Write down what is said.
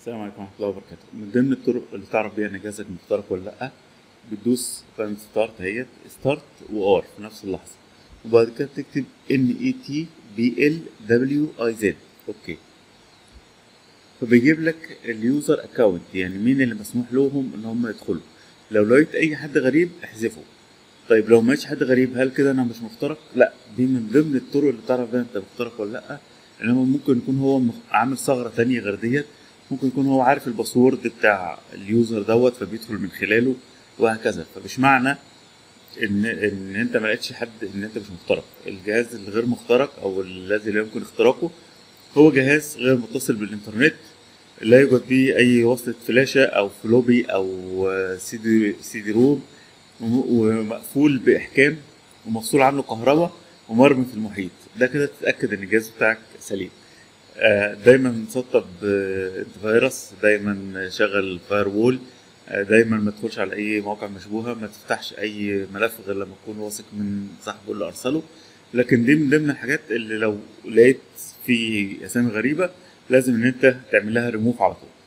السلام عليكم ورحمة الله وبركاته من ضمن الطرق اللي تعرف بيها ان جهازك مخترق ولا لأ بتدوس قائمة ستارت اهيت ستارت وار في نفس اللحظة وبعد كده تكتب ان اي تي بي ال دبليو اي زد اوكي فبيجيب لك اليوزر اكونت يعني مين اللي مسموح لهم ان هم يدخلوا لو لقيت اي حد غريب احذفه طيب لو ماشي حد غريب هل كده انا مش مخترق لا دي من ضمن الطرق اللي تعرف بيها انت مخترق ولا لا انما ممكن يكون هو مخ- عامل ثغرة تانية غير ديت ممكن يكون هو عارف الباسورد بتاع اليوزر دوت فبيدخل من خلاله وهكذا فمش معنى ان ان انت ما لقيتش حد ان انت مش مخترق الجهاز الغير مخترق او الذي لا يمكن اختراقه هو جهاز غير متصل بالانترنت لا يوجد به اي وصلة فلاشة او فلوبي او سي دي سي دي روم وم- ومقفول باحكام ومفصول عنه كهرباء ومرمي في المحيط ده كده تتاكد ان الجهاز بتاعك سليم آه، دايما سطب آه، انت فيروس دايما شغل فاير وول دايما ما تدخلش على اي موقع مشبوهه ما تفتحش اي ملف غير لما تكون واثق من صاحبه اللي ارسله لكن دي من ضمن الحاجات اللي لو لقيت في اسامي غريبه لازم ان انت تعمل لها ريموف على طول